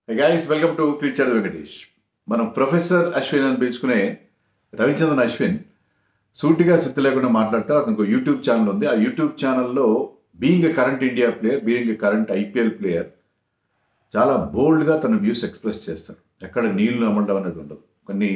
Guys welcome to క్రిచర్డ్ వెంకటేష్ మనం professor Ashwin అని పిలుచుకునే రవిచంద్రన్ అశ్విన్ సూటిగా సుత్తి లేకుండా మాట్లాడతారు అతనికి ఒక యూట్యూబ్ ఛానల్ ఉంది ఆ యూట్యూబ్ ఛానల్లో being a current India player being a current IPL player చాలా బోల్డ్గా తన వ్యూస్ ఎక్స్ప్రెస్ చేస్తారు ఎక్కడ నీళ్లు నమ్మడం అనేది ఉండదు కొన్ని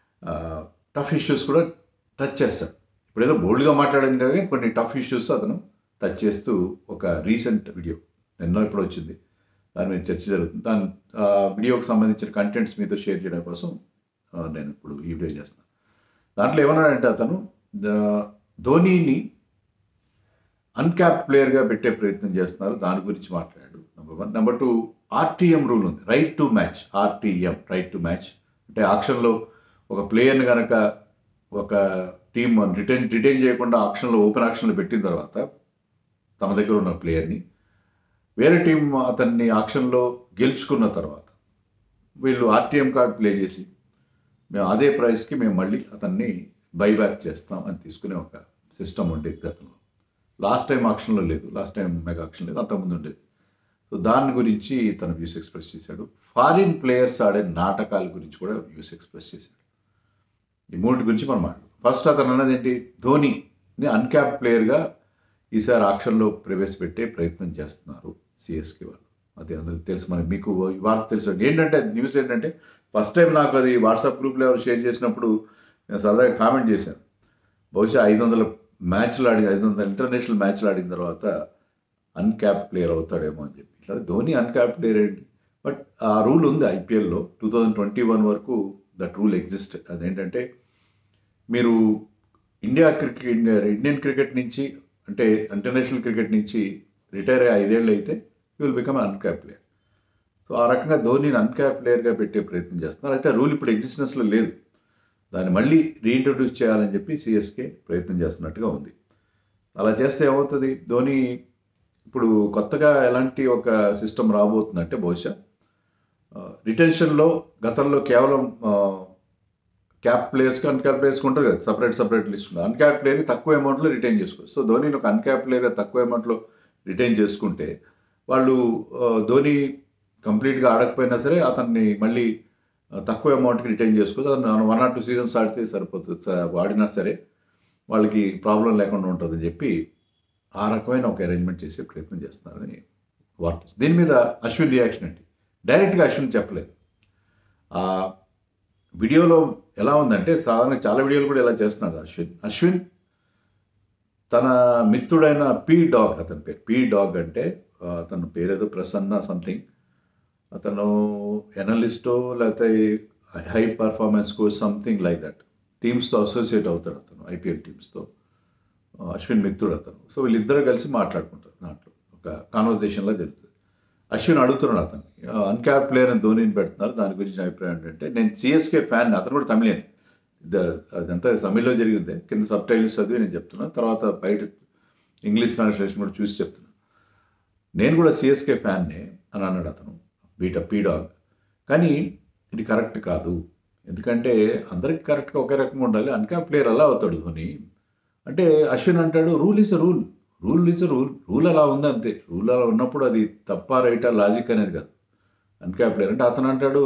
టఫ్ ఇష్యూస్ కూడా టచ్ చేస్తారు ఇప్పుడు ఏదో బోల్డ్గా మాట్లాడింది కానీ కొన్ని టఫ్ ఇష్యూస్ అతను టచ్ చేస్తూ ఒక రీసెంట్ వీడియో నిన్న ఇప్పుడు వచ్చింది దాని మీద చర్చ జరుగుతుంది దాని ఆ వీడియోకి సంబంధించిన కంటెంట్స్ మీతో షేర్ చేయడం కోసం ఆ, నేను ఇప్పుడు ఈ వీడియో చేస్తున్నాను దాంట్లో ఏమన్నాడంటే అతను ద- ధోనీని అన్క్యాప్ ప్లేయర్గా పెట్టే ప్రయత్నం చేస్తున్నారు దాని గురించి మాట్లాడాడు number one number two RTM rule ఉంది right to match RTM right to match అంటే ఆక్షన్లో ఒక ప్లేయర్ని కనుక ఒక టీం రిటైన్ రిటైన్ చేయకుండా ఆక్షన్లో ఓపెన్ ఆక్షన్లో పెట్టిన తర్వాత తమ దగ్గర ఉన్న ప్లేయర్ని వేరే టీం అతన్ని ఆక్షన్లో గెలుచుకున్న తర్వాత వీళ్ళు ఆర్టీఎం కార్డ్ ప్లే చేసి మేము అదే ప్రైస్కి మేము మళ్ళీ అతన్ని బైబ్యాక్ చేస్తాం అని తీసుకునే ఒక సిస్టమ్ ఉండేది గతంలో లాస్ట్ టైం ఆక్షన్లో లేదు లాస్ట్ టైం మెగా ఆక్షన్ లేదు అంతకుముందు ఉండేది సో దాని గురించి తన వ్యూస్ ఎక్స్ప్రెస్ చేశాడు ఫారిన్ ప్లేయర్స్ ఆడే నాటకాల గురించి కూడా వ్యూస్ ఎక్స్ప్రెస్ చేశాడు ఈ మూడు గురించి మనం మాట్లాడు ఫస్ట్ అతను అన్నది ఏంటి ధోనిని అన్క్యాప్ ప్లేయర్గా ఈసారి ఆక్షన్లో ప్రవేశపెట్టే ప్రయత్నం చేస్తున్నారు సిఎస్కే వాళ్ళు అది అందరికి తెలుసు మరి మీకు ఈ వార్త తెలుసు ఏంటంటే న్యూస్ ఏంటంటే ఫస్ట్ టైం నాకు అది వాట్సాప్ గ్రూప్లో ఎవరు షేర్ చేసినప్పుడు నేను సరదాగా కామెంట్ చేశాను బహుశా ఐదు వందల మ్యాచ్లు ఆడి ఐదు వందల ఇంటర్నేషనల్ మ్యాచ్లు ఆడిన తర్వాత అన్క్యాప్ ప్లేయర్ అవుతాడేమో అని చెప్పి ఇట్లా ధోని అన్క్యాప్ ప్లేయర్ ఏంటి బట్ ఆ రూల్ ఉంది ఐపీఎల్లో టూ థౌజండ్ ట్వంటీ వన్ వరకు దట్ రూల్ ఎగ్జిస్ట్ అదేంటంటే మీరు ఇండియా క్రికెట్ ఇండియన్ క్రికెట్ నుంచి అంటే ఇంటర్నేషనల్ క్రికెట్ నుంచి రిటైర్ అయ్యి ఐదేళ్ళు అయితే you will become uncapped player so ఆ రకంగా ధోనిని అన్క్యాప్ ప్లేయర్గా పెట్టే ప్రయత్నం చేస్తున్నారు అయితే రూల్ ఇప్పుడు ఎగ్జిస్టెన్స్లో లేదు దాన్ని మళ్ళీ రీఇంట్రొడ్యూస్ చేయాలని చెప్పి సిఎస్కే ప్రయత్నం చేస్తున్నట్టుగా ఉంది అలా చేస్తే ఏమవుతుంది ధోని ఇప్పుడు కొత్తగా ఎలాంటి ఒక సిస్టమ్ రాబోతుందంటే బహుశా రిటెన్షన్లో గతంలో కేవలం క్యాప్ ప్లేయర్స్కి అన్క్యాప్ ప్లేయర్స్కి ఉంటుంది కదా సపరేట్ సపరేట్ లిస్ట్ ఉంటుంది అన్క్యాప్ ప్లేయర్ని తక్కువ అమౌంట్లో రిటైన్ చేసుకోవచ్చు సో ధోనిని ఒక అన్క్యాప్ ప్లేయర్ తక్కువ అమౌంట్లో రిటైన్ చేసుకుంటే వాళ్ళు ఆ, ధోని కంప్లీట్గా ఆడకపోయినా సరే అతన్ని మళ్ళీ ఆ, తక్కువ అమౌంట్కి రిటైన్ చేసుకోవచ్చు అతను వన్ ఆర్ టూ సీజన్స్ ఆడితే సరిపోతుంది స- ఆడినా సరే వాళ్ళకి ప్రాబ్లం లేకుండా ఉంటుందని చెప్పి ఆ రకమైన ఒక అరేంజ్మెంట్ చేసే ప్రయత్నం చేస్తున్నారని వార్త దీని మీద అశ్విన్ రియాక్షన్ ఏంటి డైరెక్ట్గా అశ్విన్ చెప్పలేదు ఆ వీడియోలో ఎలా ఉందంటే సాధారణ చాలా వీడియోలు కూడా ఇలా చేస్తున్నాడు అశ్విన్ అశ్విన్ తన మిత్రుడైన పీ డాగ్ అతని పేరు పీ డాగ్ అంటే ఆ, అతని పేరు ఏదో ప్రసన్న సంథింగ్ అతను ఎనలిస్టో లేకపోతే high performance coach something like that టీమ్స్తో అసోసియేట్ అవుతాడు అతను ఐపీఎల్ టీమ్స్తో అశ్విన్ మిత్రుడు అతను సో వీళ్ళిద్దరు కలిసి మాట్లాడుకుంటారు దాంట్లో ఒక కాన్వర్జేషన్లో జరుగుతుంది అశ్విన్ అడుగుతున్నాడు అతను అన్క్యాప్ ప్లేయర్ అని ధోనిని పెడుతున్నారు దాని గురించి నా అభిప్రాయం ఏంటంటే నేను సిఎస్కే ఫ్యాన్ అతను కూడా తమిళన్ ద- అదంతా తమిళ్లో జరిగింది కింద సబ్ టైటిల్స్ చదివి నేను చెప్తున్నాను తర్వాత బయట ఇంగ్లీష్ ట్రాన్స్లేషన్ కూడా చూసి చెప్తున్నాను నేను కూడా సిఎస్కే ఫ్యాన్నే అని అన్నాడు అతను బీట పీడాగ్ కానీ ఇది కరెక్ట్ కాదు ఎందుకంటే అందరికి కరెక్ట్గా ఒకే రకంగా ఉండాలి అన్క్యాప్ ప్లేయర్ అలా అవుతాడు ధోని అంటే అశ్విన్ అంటాడు rule is a rule rule is a rule rule అలా ఉంది అంతే రూల్ అలా ఉన్నప్పుడు అది తప్ప రైటా లాజిక్ అనేది కాదు అన్క్యాప్ ప్లేయర్ అంటే అతను అంటాడు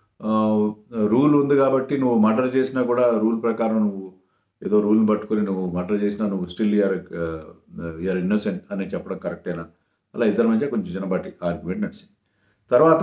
రూల్ ఉంది కాబట్టి నువ్వు మర్డర్ చేసినా కూడా రూల్ ప్రకారం నువ్వు ఏదో రూల్ని పట్టుకొని నువ్వు మర్డర్ చేసినా నువ్వు స్టిల్ యూఆర్ యూఆర్ ఇన్నోసెంట్ అని చెప్పడం కరెక్టేనా అలా ఇద్దరి మధ్య కొంచెం చిన్నపాటి ఆర్గ్యుమెంట్ నడిచింది తర్వాత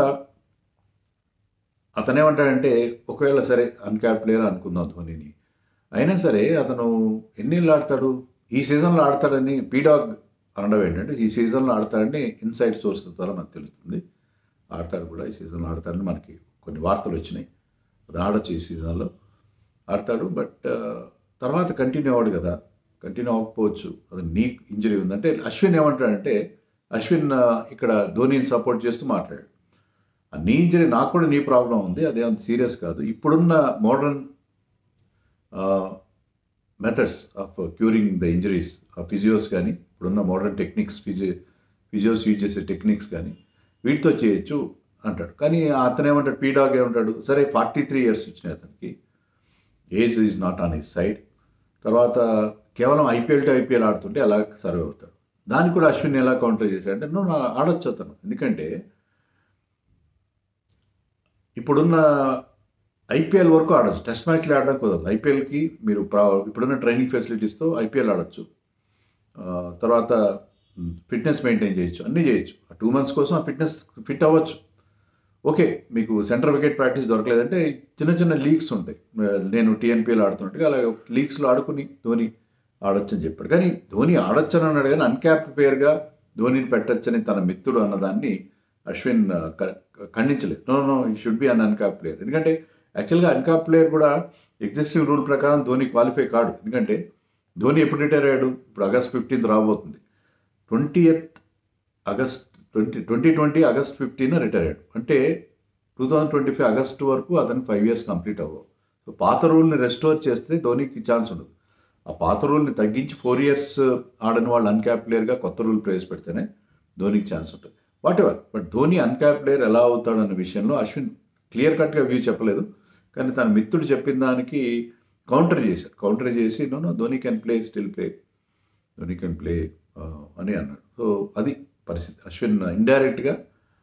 అతనేమంటాడంటే ఒకవేళ సరే అన్క్యాప్ ప్లేయర్ అనుకుందాం ధోనిని అయినా సరే అతను ఎన్నిళ్ళు ఆడతాడు ఈ సీజన్లో ఆడతాడని పీడాగ్ అనడం ఏంటంటే ఈ సీజన్లో ఆడతాడని ఇన్సైడ్ సోర్స్ ద్వారా మనకు తెలుస్తుంది ఆడతాడు కూడా ఈ సీజన్లో ఆడతాడని మనకి కొన్ని వార్తలు వచ్చినాయి అది ఆడొచ్చు ఈ సీజన్లో ఆడతాడు బట్ తర్వాత కంటిన్యూ అవ్వడు కదా కంటిన్యూ అవ్వకపోవచ్చు అది నీ ఇంజరీ ఉందంటే అశ్విన్ ఏమంటాడంటే అశ్విన్ ఆ, ఇక్కడ ధోనిని సపోర్ట్ చేస్తూ మాట్లాడాడు ఆ నీ ఇంజరీ నాకు కూడా నీ ప్రాబ్లం ఉంది అదే అంత సీరియస్ కాదు ఇప్పుడున్న modern methods of curing the injuries ఆ ఫిజియోస్ కానీ ఇప్పుడున్న modern techniques physio physios use చేసే టెక్నిక్స్ కానీ వీటితో చేయొచ్చు అంటాడు కానీ అతను ఏమంటాడు పీడాగ్ ఏమంటాడు సరే ఫార్టీ త్రీ ఇయర్స్ వచ్చినాయి అతనికి age is not on his side తర్వాత కేవలం ఐపీఎల్ టు ఐపీఎల్ ఆడుతుంటే అలా సర్వ్ అవుతాడు దానికి కూడా అశ్విన్ ఎలా కౌంటర్ చేశాడంటే నువ్వు నా- ఆడొచ్చు అతను ఎందుకంటే ఇప్పుడున్న ఐపీఎల్ వరకు ఆడొచ్చు టెస్ట్ మ్యాచ్లు ఆడడం కుదరదు ఐపీఎల్కి మీరు ప్రా- ఇప్పుడున్న ట్రైనింగ్ ఫెసిలిటీస్తో ఐపీఎల్ ఆడొచ్చు ఆ, తర్వాత ఫిట్నెస్ మెయింటైన్ చేయొచ్చు అన్నీ చేయొచ్చు ఆ టూ మంత్స్ కోసం ఆ ఫిట్నెస్ ఫిట్ అవ్వచ్చు ఓకే మీకు సెంటర్ వికెట్ ప్రాక్టీస్ దొరకలేదంటే చిన్న చిన్న లీగ్స్ ఉంటాయి ఆ, నేను టీఎన్పీఎల్ ఆడుతున్నట్టుగా అలాగే లీగ్స్లో ఆడుకుని ధోని ఆడొచ్చు అని చెప్పాడు కానీ ధోని ఆడొచ్చు అని అన్నాడు కానీ అన్క్యాప్డ్ ప్లేయర్గా ధోనిని పెట్టొచ్చని తన మిత్రుడు అన్నదాన్ని అశ్విన్ ఆ, క- ఖండించలేదు no no he should be un uncapped player ఎందుకంటే యాక్చువల్గా అన్క్యాప్ ప్లేయర్ కూడా ఎగ్జిస్టింగ్ రూల్ ప్రకారం ధోని క్వాలిఫై కాడు ఎందుకంటే ధోని ఎప్పుడు రిటైర్ అయ్యాడు ఇప్పుడు ఆగస్ట్ ఫిఫ్టీన్త్ రాబోతుంది twenty eighth August twenty twenty twenty August fifteen retire అయ్యాడు అంటే two thousand twenty five August వరకు అతనికి ఫైవ్ ఇయర్స్ కంప్లీట్ అవ్వవు సో పాత రూల్ని రెస్టోర్ చేస్తే ధోనికి ఛాన్స్ ఉండదు ఆ పాత రూల్ని తగ్గించి ఫోర్ ఇయర్స్ ఆడని వాళ్ళు అన్క్యాప్ ప్లేయర్గా కొత్త రూల్ ప్రవేశపెడితేనే ధోనికి ఛాన్స్ ఉంటుంది whatever but Dhoni uncapped player ఎలా అవుతాడు అన్న విషయంలో అశ్విన్ క్లియర్ కట్గా వ్యూ చెప్పలేదు కానీ తన మిత్రుడు చెప్పిన దానికి కౌంటర్ చేశారు కౌంటర్ చేసి no no Dhoni can play still play Dhoni can play అని అన్నాడు సో అది పరిస్థితి అశ్విన్ ఇండైరెక్ట్గా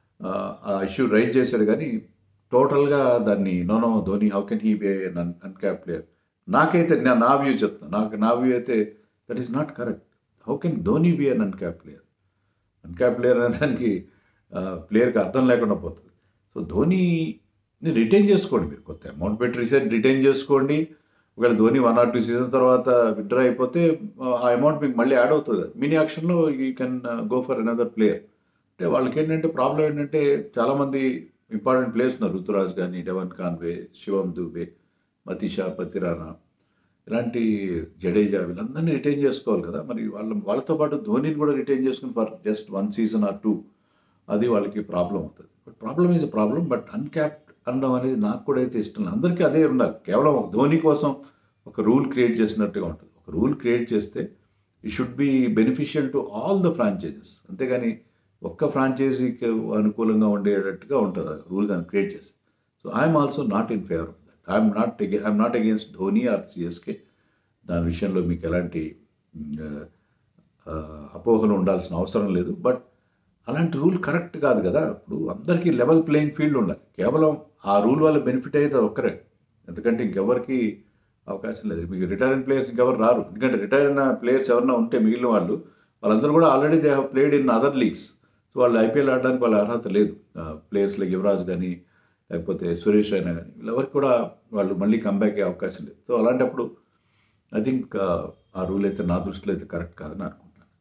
ఆ ఇష్యూ రైజ్ చేశాడు కానీ టోటల్గా దాన్ని no no Dhoni how can he be uncapped player నాకైతే నా నా వ్యూ చెప్తాను నాకు నా వ్యూ అయితే that is not correct how can Dhoni be un uncapped player uncapped player అనే దానికి ప్లేయర్కి అర్థం లేకుండా పోతుంది సో ధోనిని రిటైన్ చేసుకోండి మీరు కొత్త అమౌంట్ పెట్టి రిసైన్ రిటైన్ చేసుకోండి ఒకవేళ Dhoni one or two season తర్వాత విత్డ్రా అయిపోతే ఆ అమౌంట్ మీకు మళ్ళీ యాడ్ అవుతుంది మినీ యాక్షన్లో you can go for another player అంటే వాళ్ళకి ఏంటంటే ప్రాబ్లం ఏంటంటే చాలామంది ఇంపార్టెంట్ ప్లేయర్స్ ఉన్నారు రుతురాజ్ కానీ డెవన్ కాన్వే శివం దుబే మతిషా పతిరానా ఇలాంటి జడేజా వీళ్ళందరినీ రిటైన్ చేసుకోవాలి కదా మరి వాళ్ళ వాళ్ళతో పాటు ధోనిని కూడా రిటైన్ చేసుకుని for just one season or two అది వాళ్ళకి ప్రాబ్లం అవుతుంది but problem is a problem but uncapped అనడం అనేది నాకు కూడా అయితే ఇష్టం లేదు. అందరికీ అదే ఉండాలి కేవలం ఒక ధోని కోసం ఒక రూల్ క్రియేట్ చేసినట్టుగా ఉంటుంది ఒక రూల్ క్రియేట్ చేస్తే he should be beneficial to all the franchises అంతేగాని ఒక్క ఫ్రాంచైజీకి అనుకూలంగా ఉండేటట్టుగా ఉంటుంది రూల్ దాన్ని క్రియేట్ చేసి so I'm also not in favour of that I'm not I'm not against Dhoni or CSK దాని విషయంలో మీకు ఎలాంటి మ్, ఆ, అపోహలు ఉండాల్సిన అవసరం లేదు బట్ అలాంటి రూల్ కరెక్ట్ కాదు కదా ఇప్పుడు అందరికీ లెవెల్ ప్లేయింగ్ ఫీల్డ్ ఉండాలి కేవలం ఆ రూల్ వల్ల బెనిఫిట్ అయితే ఒక్కరే ఎందుకంటే ఇంకెవరికి అవకాశం లేదు మీకు రిటైర్ అయిన ప్లేయర్స్ ఇంకెవరు రారు ఎందుకంటే రిటైర్ అయిన ప్లేయర్స్ ఎవరైనా ఉంటే మిగిలిన వాళ్ళు వాళ్ళందరూ కూడా already they have played in other leagues so వాళ్ళు ఐపీఎల్ ఆడడానికి వాళ్ళ అర్హత లేదు ప్లేయర్స్ లైక్ యువరాజ్ కానీ లేకపోతే సురేష్ అయినా కానీ వీళ్ళెవరికి కూడా వాళ్ళు మళ్ళీ కంబ్యాక్ అయ్యే అవకాశం లేదు సో అలాంటప్పుడు ఐ థింక్ ఆ రూల్ అయితే నా దృష్టిలో అయితే కరెక్ట్ కాదని అనుకుంటున్నాను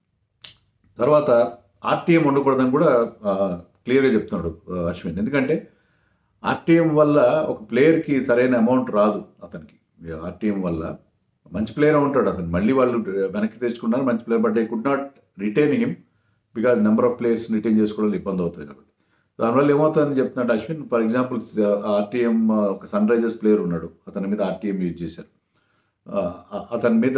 తర్వాత ఆర్టీఎం ఉండకూడదని కూడా క్లియర్గా చెప్తున్నాడు ఆ, అశ్విన్ ఎందుకంటే ఆర్టీఎం వల్ల ఒక ప్లేయర్కి సరైన అమౌంట్ రాదు అతనికి ఆర్టీఎం వల్ల మంచి ప్లేయర్ ఉంటాడు అతను మళ్ళీ వాళ్ళు వెనక్కి తెచ్చుకున్నారు మంచి player but I could not retain him because number of players retain చేసుకోవడం ఇబ్బంది అవుతుంది కాబట్టి దానివల్ల ఏమవుతుందని చెప్తున్నాడు అశ్విన్ ఫర్ ఎగ్జాంపుల్ ఆర్టీఎం ఒక సన్ రైజర్స్ ప్లేయర్ ఉన్నాడు అతని మీద ఆర్టీఎం యూజ్ చేశారు ఆ, అతని మీద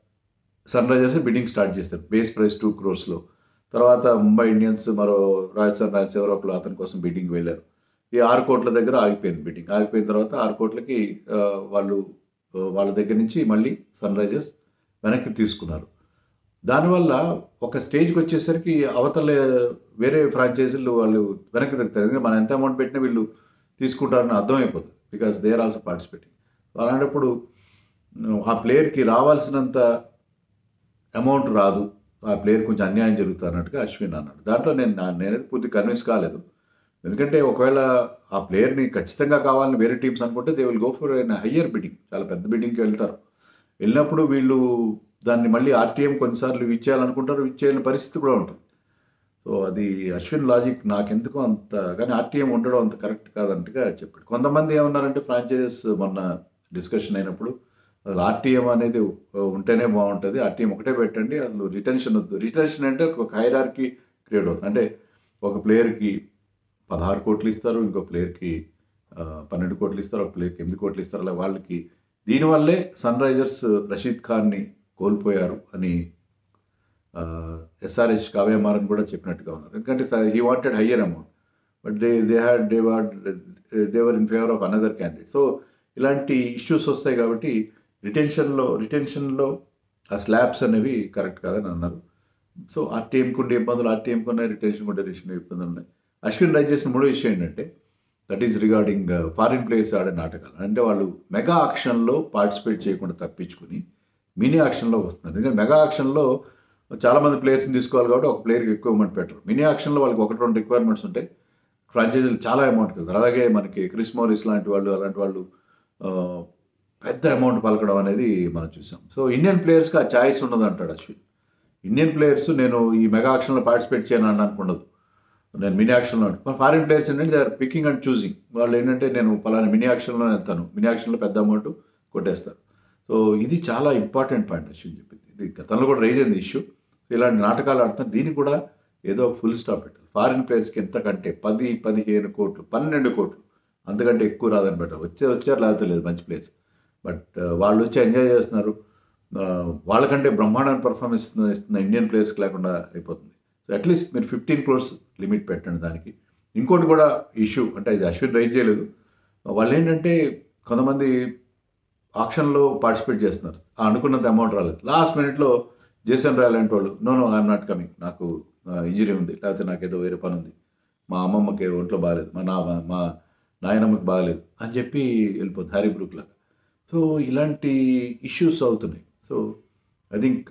సన్ రైజర్స్ బిడ్డింగ్ స్టార్ట్ చేస్తారు బేస్ ప్రైస్ టూ క్రోర్స్లో తర్వాత ముంబై ఇండియన్స్ మరో రాజస్థాన్ రాయల్స్ ఎవరో ఒకరు అతని కోసం బిడ్డింగ్ వెళ్ళారు ఈ ఆరు కోట్ల దగ్గర ఆగిపోయింది బిడ్డింగ్ ఆగిపోయిన తర్వాత ఆరు కోట్లకి ఆ, వాళ్ళు ఆ, వాళ్ళ దగ్గర నుంచి మళ్ళీ సన్ రైజర్స్ వెనక్కి తీసుకున్నారు దానివల్ల ఒక స్టేజ్కి వచ్చేసరికి అవతల వేరే ఫ్రాంచైజీలు వాళ్ళు వెనక్కి తగ్గుతారు ఎందుకంటే మనం ఎంత అమౌంట్ పెట్టినా వీళ్ళు తీసుకుంటారని అర్థమైపోతుంది because they are also participating అలాంటప్పుడు ఆ ప్లేయర్కి రావాల్సినంత అమౌంట్ రాదు ఆ ప్లేయర్ కొంచెం అన్యాయం జరుగుతుంది అన్నట్టుగా అశ్విన్ అన్నాడు దాంట్లో నేను నా- నేనైతే పూర్తి కన్విన్స్ కాలేదు ఎందుకంటే ఒకవేళ ఆ ప్లేయర్ని ఖచ్చితంగా కావాలని వేరే టీమ్స్ అనుకుంటే they will go for an higher bidding చాలా పెద్ద బిడ్డింగ్కి వెళ్తారు వెళ్ళినప్పుడు వీళ్ళు దాన్ని మళ్ళీ ఆర్టీఎం కొన్నిసార్లు ఇచ్చేయాలనుకుంటారు ఇచ్చేయాలని పరిస్థితి కూడా ఉంటుంది సో అది అశ్విన్ లాజిక్ నాకెందుకో అంత కానీ ఆర్టీఎం ఉండడం అంత కరెక్ట్ కాదంటగా చెప్పాడు కొంతమంది ఏమన్నారంటే ఫ్రాంచైజెస్ మొన్న డిస్కషన్ అయినప్పుడు అసలు ఆర్టీఎం అనేది ఉంటేనే బాగుంటుంది ఆర్టీఎం ఒకటే పెట్టండి అసలు రిటెన్షన్ వద్దు రిటెన్షన్ అంటే ఒక హైరార్కి క్రియేట్ అవుతుంది అంటే ఒక ప్లేయర్కి పదహారు కోట్లు ఇస్తారు ఇంకో ప్లేయర్కి ఆ, పన్నెండు కోట్లు ఇస్తారు ఒక ప్లేయర్కి ఎనిమిది కోట్లు ఇస్తారు అలా వాళ్ళకి దీనివల్లే సన్ రైజర్స్ రషీద్ ఖాన్ని కోల్పోయారు అని ఎస్ఆర్హెచ్ కావ్యమారన్ కూడా చెప్పినట్టుగా ఉన్నారు ఎందుకంటే he wanted higher amount but they they had they would they were in favour of another candidate so ఇలాంటి ఇష్యూస్ వస్తాయి కాబట్టి రిటెన్షన్లో రిటెన్షన్లో ఆ స్లాబ్స్ అనేవి కరెక్ట్ కాదని అన్నారు సో ఆర్టీఎంకి ఉండే ఇబ్బందులు ఆర్టీఎంకి ఉన్నాయి రిటెన్షన్ ఉండే రిటెన్షన్ ఇబ్బందులు ఉన్నాయి అశ్విన్ రైజ్ చేసిన మూడో విషయం ఏంటంటే that is regarding foreign players ఆడే నాటకాలు అంటే వాళ్ళు మెగా ఆక్షన్లో పార్టిసిపేట్ చేయకుండా తప్పించుకుని మినీ ఆక్షన్లో వస్తున్నారు ఎందుకంటే మెగా ఆక్షన్లో చాలామంది ప్లేయర్స్ని తీసుకోవాలి కాబట్టి ఒక ప్లేయర్కి ఎక్కువ అమౌంట్ పెట్టరు మినీ ఆక్షన్లో వాళ్ళకి ఒకటి రెండు రిక్వైర్మెంట్స్ ఉంటాయి ఫ్రాంచైజీలు చాలా అమౌంట్ కదా అలాగే మనకి క్రిస్ మోరిస్ లాంటి వాళ్ళు అలాంటి వాళ్ళు ఆ, పెద్ద అమౌంట్ పలకడం అనేది మనం చూసాం సో ఇండియన్ ప్లేయర్స్కి ఆ ఛాయిస్ ఉండదు అంటాడు అశ్విన్ ఇండియన్ ప్లేయర్స్ నేను ఈ మెగా ఆక్షన్లో పార్టిసిపేట్ చేయను అనడానికి ఉండదు నేను మినీ యాక్షన్లో ఉంటాను ఫారిన్ ప్లేయర్స్ ఏంటంటే they are picking and choosing వాళ్ళు ఏంటంటే నేను పలానా మినీ యాక్షన్లో వెళ్తాను మినీ యాక్షన్లో పెద్ద అమౌంట్ కొట్టేస్తారు సో ఇది చాలా ఇంపార్టెంట్ పాయింట్ అశ్విన్ చెప్పింది ఇది గతంలో కూడా రైజ్ అయింది ఇష్యూ ఇలాంటి నాటకాలు ఆడుతాను దీనికి కూడా ఏదో ఒక ఫుల్ స్టాప్ పెట్టాలి ఫారిన్ ప్లేయర్స్కి ఎంతకంటే పది పదిహేను కోట్లు పన్నెండు కోట్లు అంతకంటే ఎక్కువ రాదని పెట్టారు వచ్చే వచ్చారు లేకపోతే లేదు మంచి ప్లేయర్స్ బట్ వాళ్ళు వచ్చి ఎంజాయ్ చేస్తున్నారు ఆ, వాళ్ళకంటే బ్రహ్మాండమైన పర్ఫార్మెన్స్ ఇస్తున్న ఇండియన్ ప్లేయర్స్కి లేకుండా అయిపోతుంది సో అట్లీస్ట్ మీరు ఫిఫ్టీన్ క్రోర్స్ లిమిట్ పెట్టండి దానికి ఇంకోటి కూడా ఇష్యూ అంటే ఇది అశ్విన్ రైజ్ చేయలేదు వాళ్ళు ఏంటంటే కొంతమంది ఆక్షన్లో పార్టిసిపేట్ చేస్తున్నారు ఆ అనుకున్నంత అమౌంట్ రాలేదు లాస్ట్ మినిట్లో జేసన్ రాయల్ లాంటి వాళ్ళు no no I'm not coming నాకు ఇంజరీ ఉంది లేకపోతే నాకు ఏదో వేరే పని ఉంది మా అమ్మమ్మకి ఒంట్లో బాగాలేదు మా నా మా నాయనమ్మకి బాగాలేదు అని చెప్పి వెళ్ళిపోతుంది హ్యారీ బ్రూక్ లాగా సో ఇలాంటి ఇష్యూస్ అవుతున్నాయి సో ఐ థింక్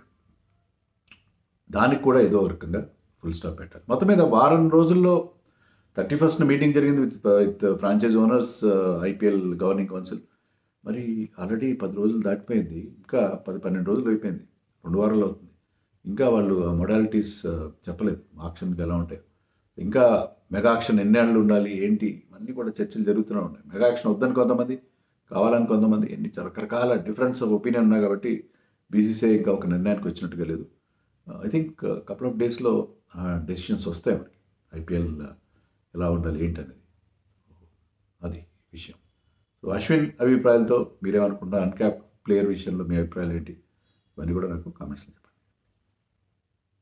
దానికి కూడా ఏదో ఒక రకంగా ఫుల్ స్టాప్ పెట్టాలి మొత్తం మీద వారం రోజుల్లో థర్టీ ఫస్ట్ మీటింగ్ జరిగింది with with franchise owners IPL governing council మరి ఆల్రెడీ పది రోజులు దాటిపోయింది ఇంకా పది పన్నెండు రోజులు అయిపోయింది రెండు వారాలు అవుతుంది ఇంకా వాళ్ళు ఆ మొడాలిటీస్ చెప్పలేదు ఆక్షన్కి ఎలా ఉంటాయి ఇంకా మెగా ఆక్షన్ ఎన్ని ఏళ్ళు ఉండాలి ఏంటి ఇవన్నీ కూడా చర్చలు జరుగుతూనే ఉన్నాయి మెగా ఆక్షన్ వద్దని కొంతమంది కావాలని కొంతమంది ఎన్ని రకరకాల డిఫరెన్స్ ఆఫ్ ఒపీనియన్ ఉన్నాయి కాబట్టి బీసీసీఐ ఇంకా ఒక నిర్ణయానికి వచ్చినట్టుగా లేదు ఐ థింక్ కపుల్ ఆఫ్ డేస్లో డెసిషన్స్ వస్తాయి మనకి ఐపీఎల్ ఎలా ఉండాలి ఏంటి అనేది అది విషయం సో అశ్విన్ అభిప్రాయాలతో మీరేమనుకుంటున్నారు అన్క్యాప్ ప్లేయర్ విషయంలో మీ అభిప్రాయాలు ఏంటి ఇవన్నీ కూడా నాకు కామెంట్స్లో చెప్పండి